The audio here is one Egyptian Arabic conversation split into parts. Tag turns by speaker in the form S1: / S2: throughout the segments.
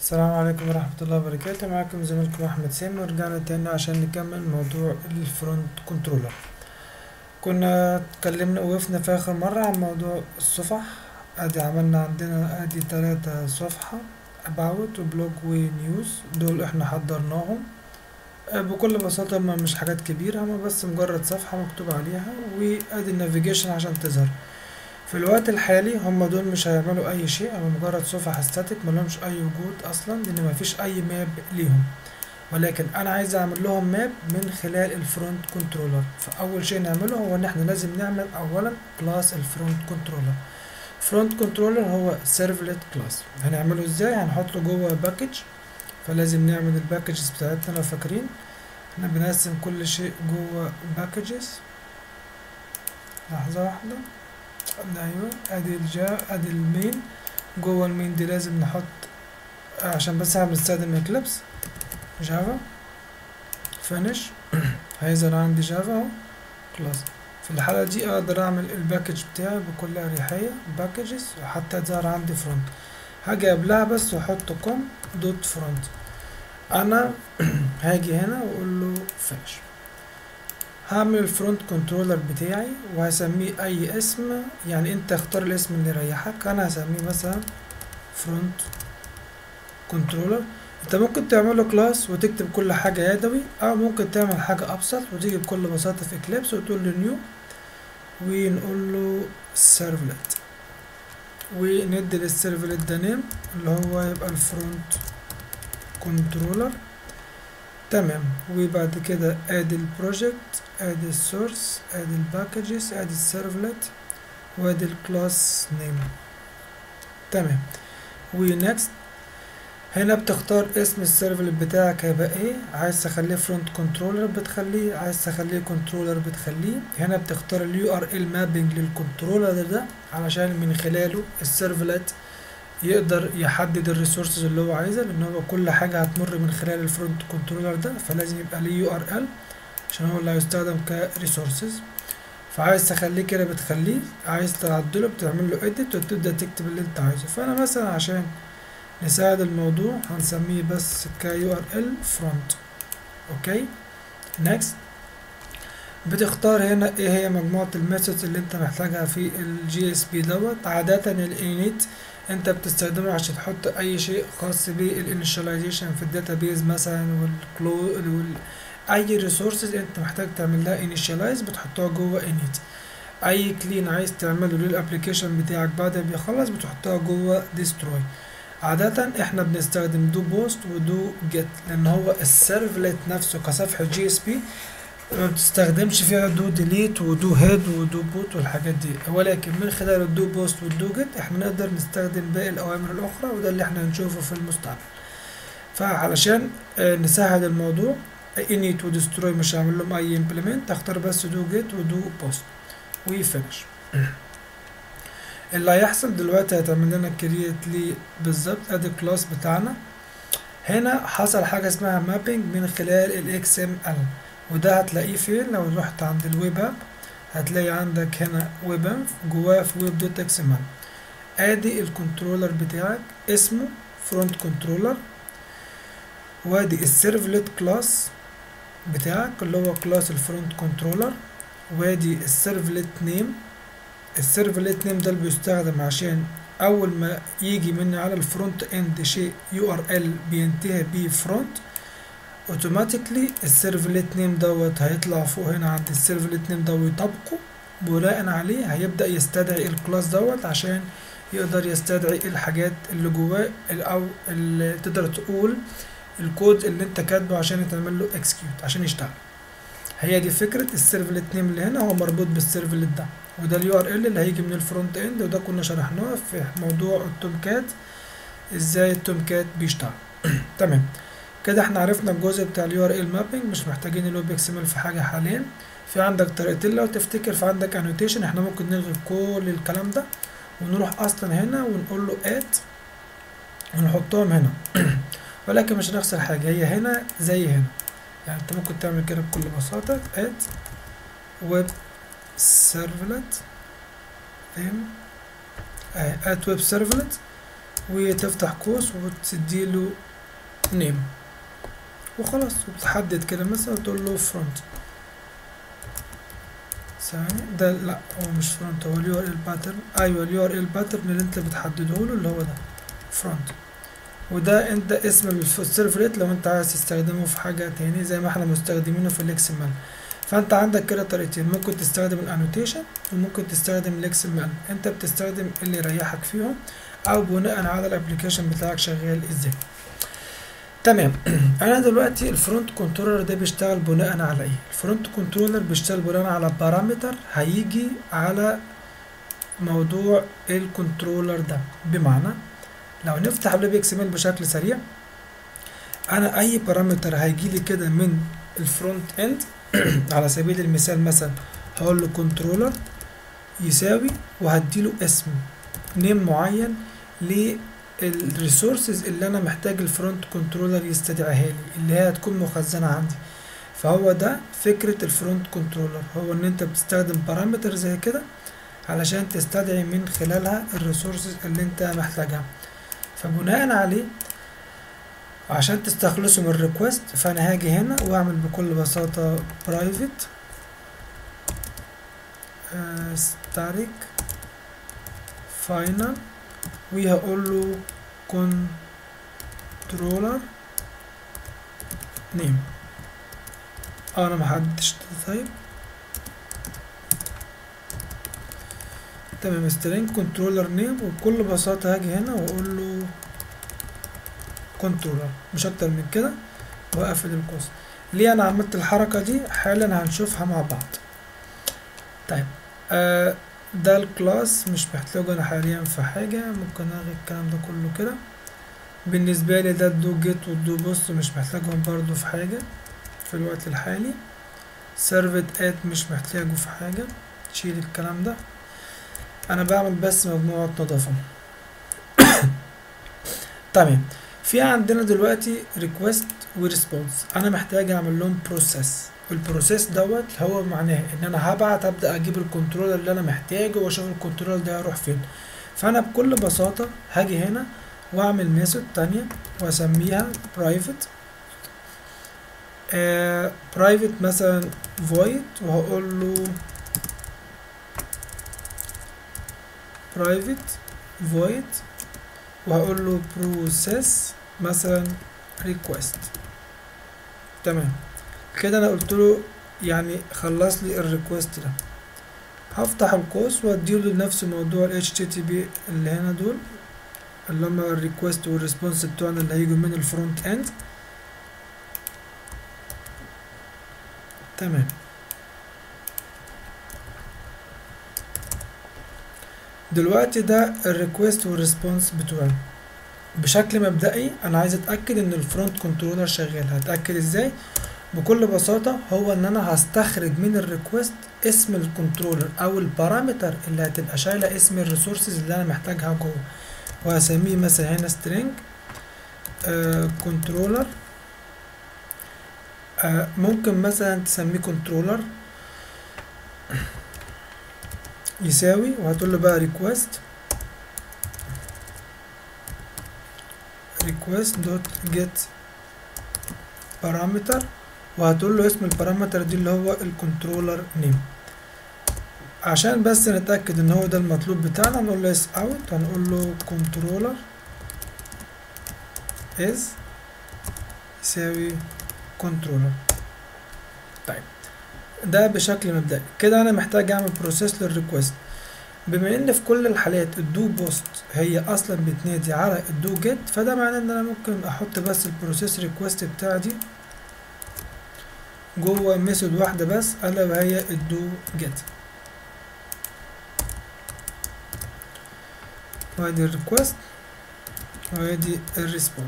S1: السلام عليكم ورحمة الله وبركاته معكم زميلكم أحمد سامي ورجعنا تاني عشان نكمل موضوع الفرونت كنترولر كنا اتكلمنا وقفنا في آخر مرة عن موضوع الصفح ادي عملنا عندنا ادي تلاتة صفحة about وبلوج ونيوز دول احنا حضرناهم آه، بكل بساطة هما مش حاجات كبيرة هما بس مجرد صفحة مكتوب عليها وادي النافيجيشن عشان تظهر في الوقت الحالي هم دول مش هيعملوا اي شيء هم مجرد صفح ستاتيك ملهمش اي وجود اصلا لان مفيش اي ماب ليهم ولكن انا عايز اعمل لهم ماب من خلال الفرونت كنترولر فاول شيء نعمله هو ان احنا لازم نعمل اولا كلاس الفرونت كنترولر فرونت كنترولر هو سيرفلت كلاس هنعمله ازاي هنحط له جوه باكج فلازم نعمل الباكجز بتاعتنا لو فاكرين احنا بنقسم كل شيء جوه باكجز لحظة واحدة ايوه ادي الجا ادي المين جوه المين دي لازم نحط عشان بس احنا بنستخدم اكليبس جافا فينش هيظهر عندي جافا اهو خلاص في الحالة دي اقدر اعمل الباكج بتاعي بكل اريحية باكجز حتى يظهر عندي فرونت هاجي قبلها بس واحط كوم دوت فرونت انا هاجي هنا واقول له فينش هعمل الفرونت كنترولر بتاعي وهسميه اي اسم يعني انت اختار الاسم اللي يريحك انا هسميه مثلا فرونت كنترولر انت ممكن تعمله كلاس وتكتب كل حاجة يدوي او ممكن تعمل حاجة ابسط وتيجي بكل بساطة في اكليبس وتقول له نيو ونقول له سيرفلت وندي للسيرفلت ده نيم اللي هو يبقى الفرونت كنترولر تمام وبعد كده ادي البروجكت ادي السورس ادي الباكجز ادي السيرفلت وادي الكلاس نيم تمام ونكست هنا بتختار اسم السيرفلت بتاعك هيبقى ايه عايز تخليه فرونت كنترولر بتخليه عايز تخليه كنترولر بتخليه هنا بتختار اليو ار ال مابنج للكنترولر ده علشان من خلاله السيرفلت يقدر يحدد الريسورسز اللي هو عايزها لان هو كل حاجه هتمر من خلال الفرونت كنترولر ده فلازم يبقى ليه يو ار ال عشان هو اللي هيستخدم كريسورسز فعايز تخليه كده بتخليه عايز تعدله بتعمل له اديت وتبدا تكتب اللي انت عايزه فانا مثلا عشان نساعد الموضوع هنسميه بس كيو ار ال فرونت اوكي نيكست بتختار هنا ايه هي مجموعة الميثودز اللي انت محتاجها في الجي اس بي دوت عادة الانيت انت بتستخدمه عشان تحط اي شيء خاص بالانيشاليزيشن في الداتابيز مثلا والكلو وال اي ريسورسز انت محتاج تعمل لها انيشاليز بتحطها جوه انيت اي كلين عايز تعمله للابلكيشن بتاعك بعد ما بيخلص بتحطها جوه ديستروي عادة احنا بنستخدم دو بوست ودو جيت لان هو السيرفلت نفسه كصفحة جي اس بي ما بتستخدمش فيها دو ديليت ودو هيد ودو بوت والحاجات دي ولكن من خلال الدو بوست والدو جيت احنا نقدر نستخدم باقي الاوامر الاخرى وده اللي احنا هنشوفه في المستقبل فعلشان آه، نسهل الموضوع انيت ودستروي مش هعمل لهم اي امبلمنت اختار بس دو جيت ودو بوست وفينش اللي هيحصل دلوقتي هتعمل لنا كرييت لي بالظبط ادي الكلاس بتاعنا هنا حصل حاجه اسمها مابينج من خلال الاكس ام ال وده هتلاقيه فين لو رحت عند الويب اب هتلاقي عندك هنا ويب اب جواه في ويب دوت اكس ام ال ادي الكنترولر بتاعك اسمه فرونت كنترولر وادي السيرفلت كلاس بتاعك اللي هو كلاس الفرونت كنترولر وادي السيرفلت نيم السيرفلت نيم ده اللي بيستخدم عشان اول ما يجي مني على الفرونت اند شيء يو ار ال بينتهي بيه فرونت اوتوماتيكلي السيرفلت نيم دوت هيطلع فوق هنا عند السيرفلت نيم ده ويطبقه بناء عليه هيبدأ يستدعي الكلاس دوت عشان يقدر يستدعي الحاجات اللي جواه او اللي تقدر تقول الكود اللي انت كاتبه عشان يتعمل له اكسكيوت عشان يشتغل هي دي فكرة السيرفلت نيم اللي هنا هو مربوط بالسيرفلت ده وده اليو ار ال اللي هيجي من الفرونت اند وده كنا شرحناه في موضوع التوم كات ازاي التوم كات بيشتغل تمام كده احنا عرفنا الجزء بتاع اليو ار ال مابنج مش محتاجين الويب اكس ام ال في حاجه حاليا في عندك طريقتين لو تفتكر في عندك انوتيشن احنا ممكن نلغي كل الكلام ده ونروح اصلا هنا ونقول له ات ونحطهم هنا ولكن مش هنخسر حاجه هي هنا زي هنا يعني انت ممكن تعمل كده بكل بساطه ات ويب سيرفلت فاهم ات ويب سيرفلت وتفتح قوس وتديله نيم وخلاص وبتحدد كده مثلا تقول له فرونت ثاني ده لا هو مش فرونت هو اليو ار ال باترن ايوه اليو ار ال باترن اللي انت بتحدده له اللي هو ده فرونت وده انت اسم السيرفلت لو انت عايز تستخدمه في حاجة تاني زي ما احنا مستخدمينه في الاكس ام ال فانت عندك كده طريقتين ممكن تستخدم الانوتيشن وممكن تستخدم الاكس ام ال انت بتستخدم اللي يريحك فيهم او بناء على الابلكيشن بتاعك شغال ازاي تمام انا دلوقتي الفرونت كنترولر ده بيشتغل بناء على ايه الفرونت كنترولر بيشتغل بناء على بارامتر هيجي على موضوع الكنترولر ده بمعنى لو نفتح الويب اكس ام ال بشكل سريع انا اي بارامتر هيجي لي كده من الفرونت اند على سبيل المثال مثلا هقول له كنترولر يساوي وهديله اسم نيم معين للريسورسز اللي انا محتاج الفرونت كنترولر يستدعيها لي اللي هي هتكون مخزنه عندي فهو ده فكره الفرونت كنترولر هو ان انت بتستخدم بارامتر زي كده علشان تستدعي من خلالها الريسورسز اللي انت محتاجها فبناء عليه عشان تستخلصوا من الريكوست فانا هاجي هنا واعمل بكل بساطة برايفت ستاريك فاينل وهقول له كنترولر نيم انا محددتش طيب تمام سترينج كنترولر نيم وبكل بساطة هاجي هنا واقول له كنترولر مش اكتر من كده واقفل القوس ليه انا عملت الحركة دي حالا هنشوفها مع بعض طيب آه ده الكلاس مش محتاجه انا حاليا في حاجة ممكن الغي الكلام ده كله كده بالنسبة لي ده الدو جيت والدو بوست مش محتاجهم برضو في حاجة في الوقت الحالي سيرفت ات مش محتاجه في حاجة شيل الكلام ده انا بعمل بس مجموعة نظافة تمام في عندنا دلوقتي ريكوست وريسبونس انا محتاج اعمل لهم بروسيس البروسيس دوت هو معناه ان انا هبعت ابدا اجيب الكنترولر اللي انا محتاجه واشوف الكنترولر ده هيروح فين فانا بكل بساطه هاجي هنا واعمل ميثود تانية واسميها برايفت برايفت مثلا void وهقول له private void وهقول له process مثلا request تمام كده انا قلت له يعني خلص لي الريكوست ده هفتح القوس واديله نفس موضوع ال HTTP اللي هنا دول اللي هما الريكوست والريسبونس بتوعنا اللي هيجوا من الفرونت اند تمام دلوقتي ده الريكوست والريسبونس بتوعي بشكل مبدئي انا عايز اتاكد ان الفرونت كنترولر شغال هتاكد ازاي بكل بساطه هو ان انا هستخرج من الريكوست اسم الكنترولر او البارامتر اللي هتبقى شايله اسم الريسورسز اللي انا محتاجها جوه وهسميه مثلا هنا string كنترولر uh, uh, ممكن مثلا تسميه كنترولر يساوي وهتقول له بقى request request dot get parameter وهتقول له اسم البارامتر دي اللي هو الكنترولر نيم عشان بس نتأكد ان هو ده المطلوب بتاعنا نقول له اس اوت هنقول له كنترولر is يساوي كنترولر طيب ده بشكل مبدئي كده انا محتاج اعمل بروسيس للريكوست بما ان في كل الحالات الدو بوست هي اصلا بتنادي على الدو جيت فده معناه ان انا ممكن احط بس البروسيس ريكوست بتاعي دي جوه ميثود واحدة بس الا وهي الدو جيت وادي الريكوست وادي الريسبونس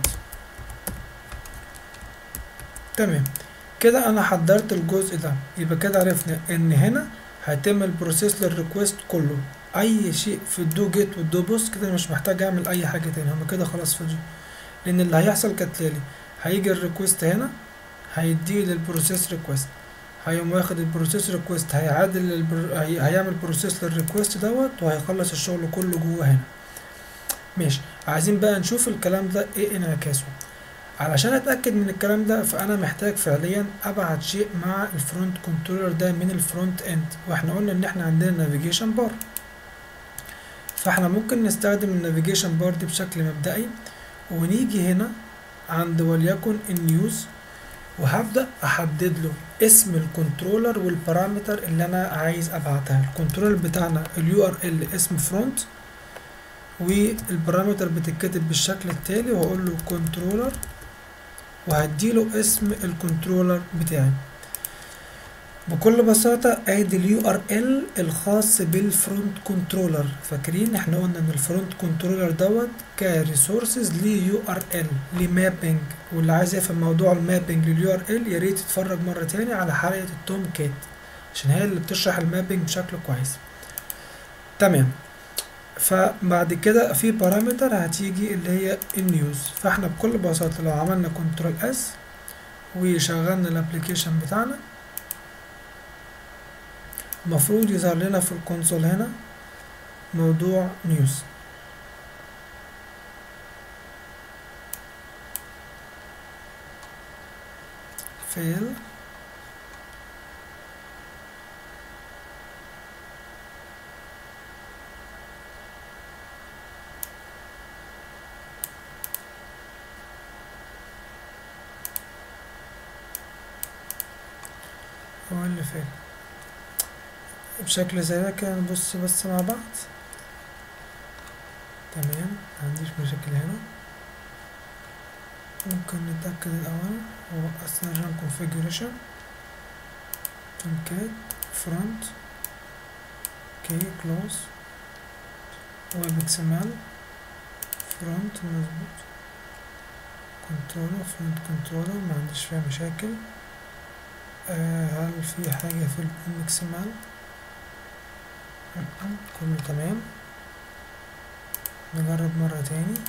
S1: تمام كده انا حضرت الجزء ده يبقى كده عرفنا ان هنا هيتم البروسيس للريكوست كله اي شيء في الدو جيت والدو بوست كده مش محتاج اعمل اي حاجه تاني هما كده خلاص فاضي لان اللي هيحصل كالتالي هيجي الريكوست هنا هيديه للبروسيس ريكوست هيقوم واخد البروسيس ريكوست هيعادل البر... هي... هيعمل بروسيس للريكوست دوت وهيخلص الشغل كله جوه هنا ماشي عايزين بقى نشوف الكلام ده ايه انعكاسه علشان اتاكد من الكلام ده فانا محتاج فعليا ابعت شيء مع الفرونت كنترولر ده من الفرونت اند واحنا قلنا ان احنا عندنا نافيجيشن بار فاحنا ممكن نستخدم النافيجيشن بار دي بشكل مبدئي ونيجي هنا عند وليكن النيوز وهبدأ أحدد له اسم الكنترولر والبارامتر اللي أنا عايز أبعتها الكنترولر بتاعنا اليو ار ال اسم فرونت والبارامتر بتتكتب بالشكل التالي وهقول له كنترولر وهديله اسم الكنترولر بتاعي بكل بساطة ادي اليو ار ال الخاص بالفرونت كنترولر فاكرين احنا قلنا ان الفرونت كنترولر دوت كريسورسز ليه يو ار ال لمابنج واللي عايز يفهم موضوع المابنج لليو ار ال يا ريت يتفرج مرة تاني على حلقة التوم كات عشان هي اللي بتشرح المابنج بشكل كويس تمام فبعد كده في بارامتر هتيجي اللي هي النيوز فاحنا بكل بساطة لو عملنا كنترول اس وشغلنا الابليكيشن بتاعنا المفروض يظهر لنا في الكونسول هنا موضوع نيوز فيل هو اللي فين بشكل زي ده كده نبص بس مع بعض تمام معنديش مشاكل هنا ممكن نتأكد الأول هو أصلا ران configuration tomcat front اوكي close web xml front مظبوط controller front controller ما عنديش فيها مشاكل آه هل في حاجة في البوم XML كله تمام نجرب مرة تاني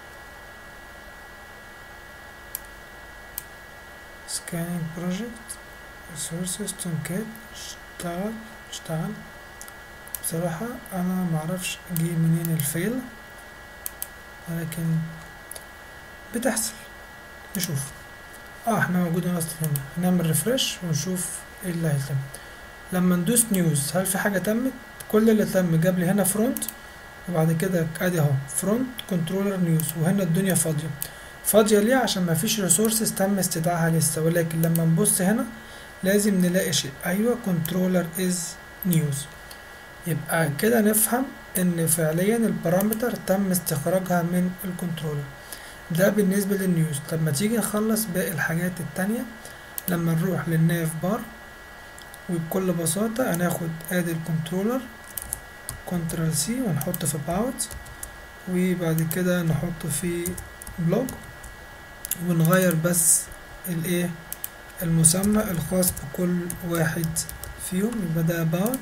S1: scanning project resources tomcat اشتغل اشتغل بصراحة انا معرفش جه منين الفيل ولكن بتحصل نشوف اه احنا موجودين اصلا هنا هنعمل ريفرش ونشوف ايه اللي هيتم لما ندوس نيوز هل في حاجة تمت كل اللي تم جاب لي هنا فرونت وبعد كده ادي اهو فرونت كنترولر نيوز وهنا الدنيا فاضية فاضية ليه عشان ما فيش ريسورسز تم استدعائها لسه ولكن لما نبص هنا لازم نلاقي شيء ايوه كنترولر از نيوز يبقى كده نفهم ان فعليا البارامتر تم استخراجها من الكنترولر ده بالنسبة للنيوز طب ما تيجي نخلص باقي الحاجات التانية لما نروح للناف بار وبكل بساطة هناخد ادي الكنترولر كنترول سي ونحطه في باوت وبعد كده نحطه في بلوك ونغير بس الايه المسمى الخاص بكل واحد فيهم يبقى ده باوت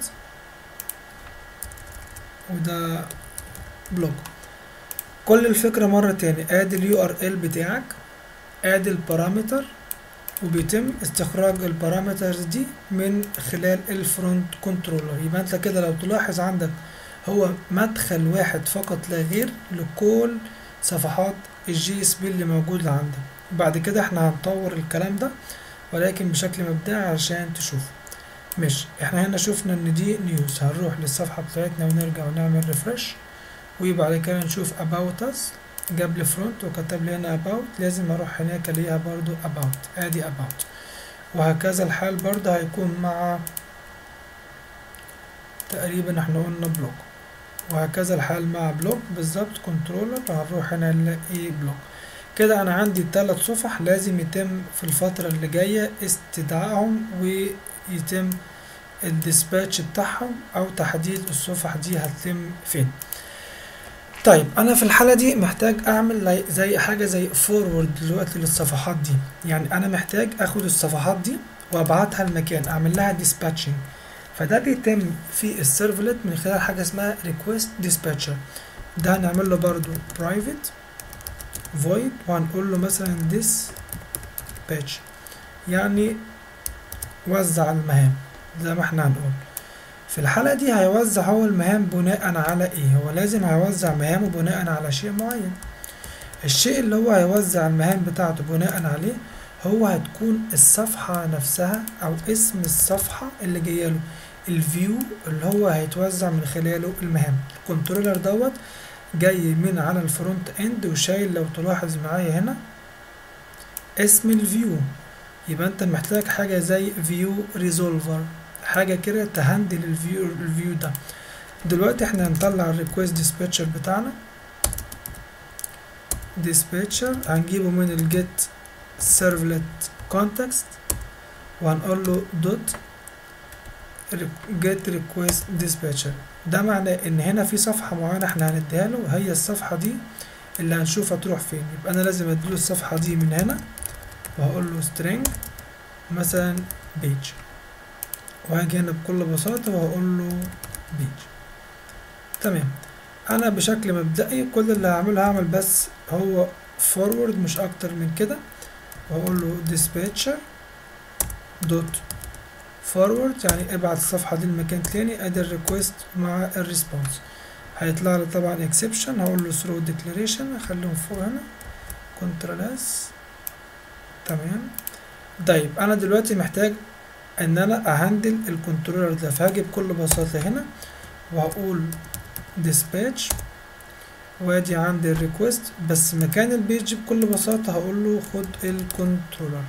S1: وده بلوك كل الفكرة مرة تاني ادي اليو ار ال بتاعك ادي البارامتر وبيتم استخراج البارامترز دي من خلال الفرونت كنترولر يبقى انت كده لو تلاحظ عندك هو مدخل واحد فقط لا غير لكل صفحات الجي اس بي اللي موجودة عندك وبعد كده احنا هنطور الكلام ده ولكن بشكل مبدئي عشان تشوف ماشي احنا هنا شفنا ان دي نيوز هنروح للصفحة بتاعتنا ونرجع ونعمل ريفرش وبعد كده نشوف about us جاب لي فرونت وكتب لي هنا about لازم اروح هناك الاقيها برضو about ادي about وهكذا الحال برضو هيكون مع تقريبا احنا قلنا بلوك وهكذا الحال مع بلوك بالظبط كنترولر هنروح هنا نلاقي بلوك كده انا عندي ثلاث صفح لازم يتم في الفترة اللي جاية استدعائهم ويتم الديسباتش بتاعهم او تحديد الصفح دي هتتم فين طيب انا في الحالة دي محتاج اعمل زي حاجة زي فورورد دلوقتي للصفحات دي يعني انا محتاج اخد الصفحات دي وابعتها المكان اعمل لها ديسباتشنج فده بيتم في السيرفلت من خلال حاجة اسمها request dispatcher ده هنعمل له برضو private void وهنقول له مثلا dispatch يعني وزع المهام زي ما احنا هنقول في الحالة دي هيوزع هو المهام بناء على ايه هو لازم هيوزع مهامه بناء على شيء معين الشيء اللي هو هيوزع المهام بتاعته بناء عليه هو هتكون الصفحة نفسها أو اسم الصفحة اللي جاية له الفيو اللي هو هيتوزع من خلاله المهام الكنترولر دوت جاي من على الفرونت اند وشايل لو تلاحظ معايا هنا اسم الفيو يبقى انت محتاج حاجة زي فيو ريزولفر حاجة كده تهندل الفيو الفيو ده دلوقتي احنا هنطلع الريكوست ديسباتشر بتاعنا ديسباتشر هنجيبه من الجيت سيرفلت كونتكست وهنقول له دوت get request dispatcher ده معناه ان هنا في صفحة معينة احنا هنديها له هي الصفحة دي اللي هنشوفها تروح فين يبقى انا لازم اديله الصفحة دي من هنا وهقول له string مثلا page وهاجي هنا بكل بساطة وهقول له page تمام انا بشكل مبدئي كل اللي هعمله هعمل بس هو forward مش اكتر من كده وهقول له dispatcher دوت فورورد يعني ابعت الصفحة دي لمكان تاني ادي الريكوست مع الريسبونس هيطلع لي طبعا اكسبشن هقول له ثرو ديكلاريشن اخليهم فوق هنا كنترول اس تمام طيب انا دلوقتي محتاج ان انا اهندل الكنترولر ده فهاجي بكل بساطة هنا وهقول dispatch وادي عندي الريكوست بس مكان البيج بكل بساطة هقول له خد الكنترولر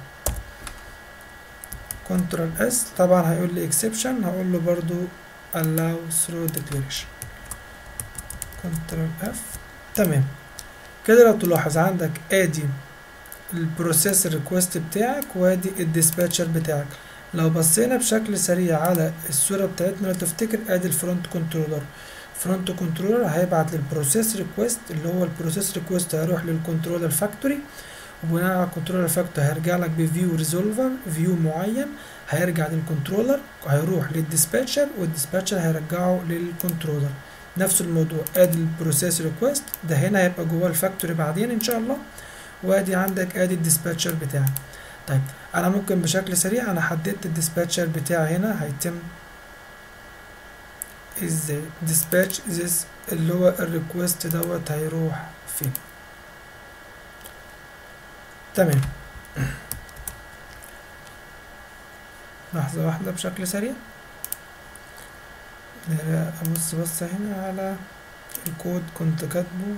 S1: كنترول اس طبعا هيقول لي اكسبشن هقول له برضو allow through declaration كنترول اف تمام كده لو تلاحظ عندك ادي البروسيس ريكوست بتاعك وادي الديسباتشر بتاعك لو بصينا بشكل سريع على الصورة بتاعتنا لو تفتكر ادي الفرونت كنترولر فرونت كنترولر هيبعت للبروسيس ريكوست اللي هو البروسيس ريكوست هيروح للكنترولر فاكتوري وبناء على الكنترولر فاكتور هيرجع لك بفيو ريزولفر فيو معين هيرجع للكنترولر وهيروح للديسباتشر والديسباتشر هيرجعه للكنترولر نفس الموضوع ادي البروسيس ريكوست ده هنا هيبقى جواه الفاكتوري بعدين ان شاء الله وادي عندك ادي الديسباتشر بتاعك طيب انا ممكن بشكل سريع انا حددت الديسباتشر بتاعي هنا هيتم ازاي dispatch this اللي هو الريكوست دوت هيروح فين تمام لحظة واحدة بشكل سريع أبص بص هنا على الكود كنت كاتبه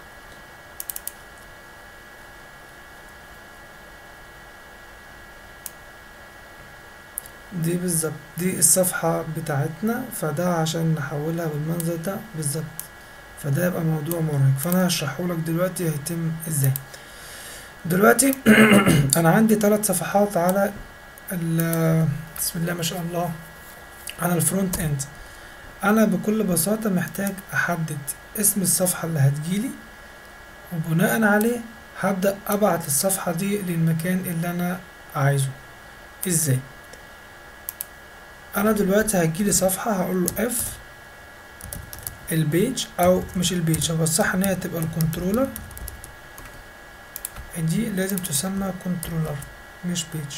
S1: دي بالظبط دي الصفحة بتاعتنا فده عشان نحولها بالمنظر ده بالظبط فده يبقى موضوع مرهق فأنا هشرحهولك دلوقتي هيتم ازاي دلوقتي انا عندي ثلاث صفحات على بسم الله ما شاء الله على الفرونت اند انا بكل بساطة محتاج احدد اسم الصفحة اللي هتجيلي وبناء عليه هبدأ ابعت الصفحة دي للمكان اللي انا عايزه ازاي انا دلوقتي هتجيلي صفحة هقول له اف البيج او مش البيج هو الصح ان هي تبقى الكنترولر دي لازم تسمى كنترولر مش بيج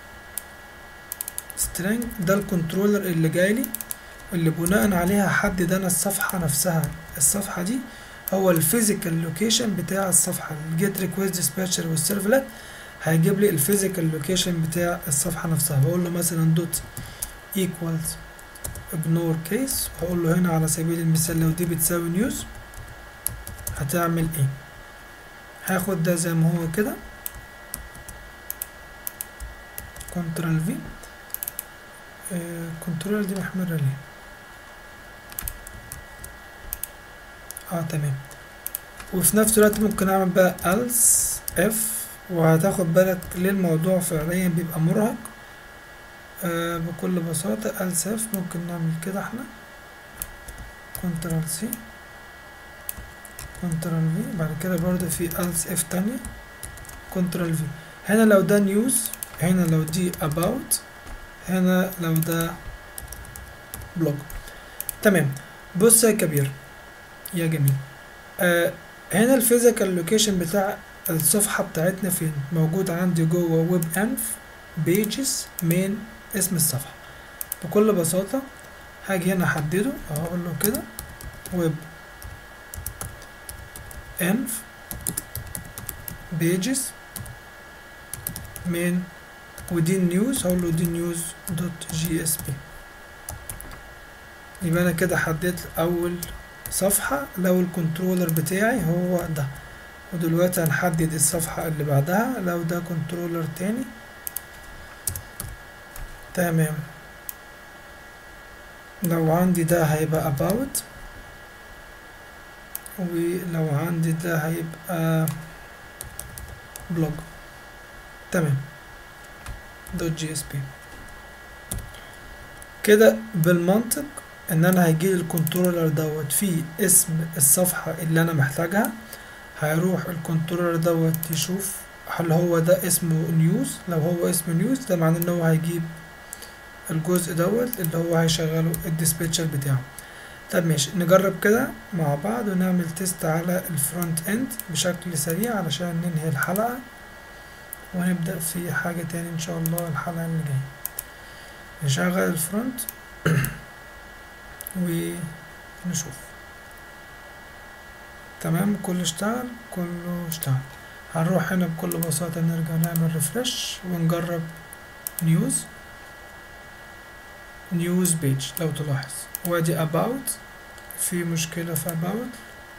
S1: string ده الكنترولر اللي جايلي اللي بناء عليها حدد انا الصفحة نفسها الصفحة دي هو الفيزيكال لوكيشن بتاع الصفحة الجيت ريكويست ديسباتشر والسيرفلت هيجيب لي الفيزيكال لوكيشن بتاع الصفحة نفسها بقول له مثلا دوت equals ignore case هقول له هنا على سبيل المثال لو دي بتساوي نيوز هتعمل ايه هاخد ده زي ما هو كده كنترول في كنترول دي محمرة ليه اه تمام وفي نفس الوقت ممكن اعمل بقى else if وهتاخد بالك ليه الموضوع فعليا بيبقى مرهق آه بكل بساطة else if ممكن نعمل كده احنا كنترول سي كنترول في بعد كده برضه في else if تانية كنترول في هنا لو ده نيوز هنا لو دي about هنا لو ده بلوج تمام بص يا كبير يا جميل آه هنا الفيزيكال لوكيشن بتاع الصفحة بتاعتنا فين موجود عندي جوه ويب انف بيجز من اسم الصفحة بكل بساطة هاجي هنا احدده اقول له كده ويب انف بيجز من ودي النيوز هقول له دي نيوز دوت جي اس بي يبقى انا كده حددت اول صفحة لو الكنترولر بتاعي هو ده ودلوقتي هنحدد الصفحة اللي بعدها لو ده كنترولر تاني تمام لو عندي ده هيبقى about ولو عندي ده هيبقى بلوج تمام دوت جي اس بي كده بالمنطق ان انا هيجيلي الكنترولر دوت فيه اسم الصفحة اللي انا محتاجها هيروح الكنترولر دوت يشوف هل هو ده اسمه نيوز لو هو اسمه نيوز ده معناه ان هو هيجيب الجزء دوت اللي هو هيشغله الديسباتشر بتاعه طب ماشي نجرب كده مع بعض ونعمل تيست على الفرونت اند بشكل سريع علشان ننهي الحلقة ونبدأ في حاجة تاني ان شاء الله الحلقة اللي جاية نشغل الفرونت ونشوف تمام كله اشتغل كله اشتغل هنروح هنا بكل بساطة نرجع نعمل ريفرش ونجرب نيوز نيوز بيج لو تلاحظ وادي about في مشكلة في about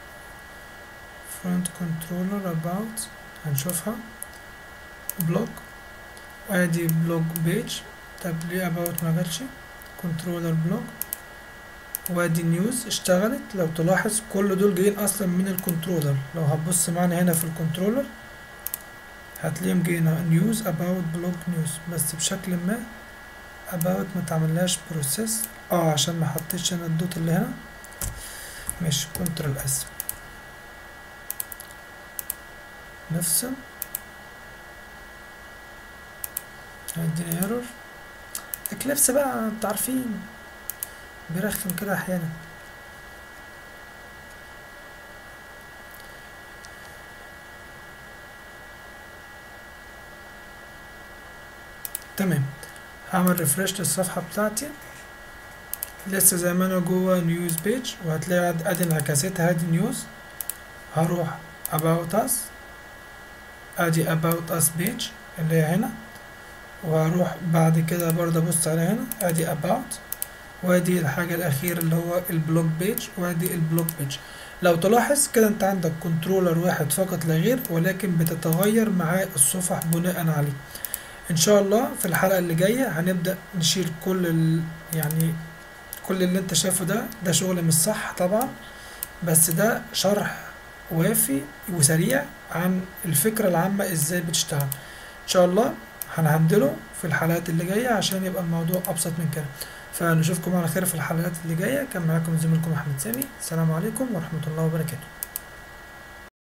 S1: front controller about هنشوفها بلوك ادي بلوك بيج طب ليه about ما جاتش كنترولر بلوك وادي نيوز اشتغلت لو تلاحظ كل دول جايين اصلا من الكنترولر لو هتبص معانا هنا في الكنترولر هتلاقيهم جايين نيوز about بلوك نيوز بس بشكل ما about ما تعملهاش بروسيس اه عشان ما حطيتش انا الدوت اللي هنا ماشي كنترول اس نفصل هيديني ايرور اكليبس بقى انتوا عارفين بيرخم كده احيانا تمام هعمل ريفرش للصفحة بتاعتي لسه زي ما انا جوه نيوز بيج وهتلاقي ادي انعكاستها ادي نيوز هروح about us ادي about us page اللي هي هنا وهروح بعد كده برضه ابص على هنا ادي about وادي الحاجة الأخيرة اللي هو البلوك بيج وادي البلوك بيج لو تلاحظ كده انت عندك كنترولر واحد فقط لا غير ولكن بتتغير معاه الصفح بناء عليه ان شاء الله في الحلقة اللي جاية هنبدأ نشيل كل ال... يعني كل اللي انت شايفه ده ده شغل مش صح طبعا بس ده شرح وافي وسريع عن الفكرة العامة ازاي بتشتغل ان شاء الله هنهندله في الحلقات اللي جاية عشان يبقى الموضوع ابسط من كده فنشوفكم على خير في الحلقات اللي جاية كان معاكم زميلكم أحمد سامي السلام عليكم ورحمة الله وبركاته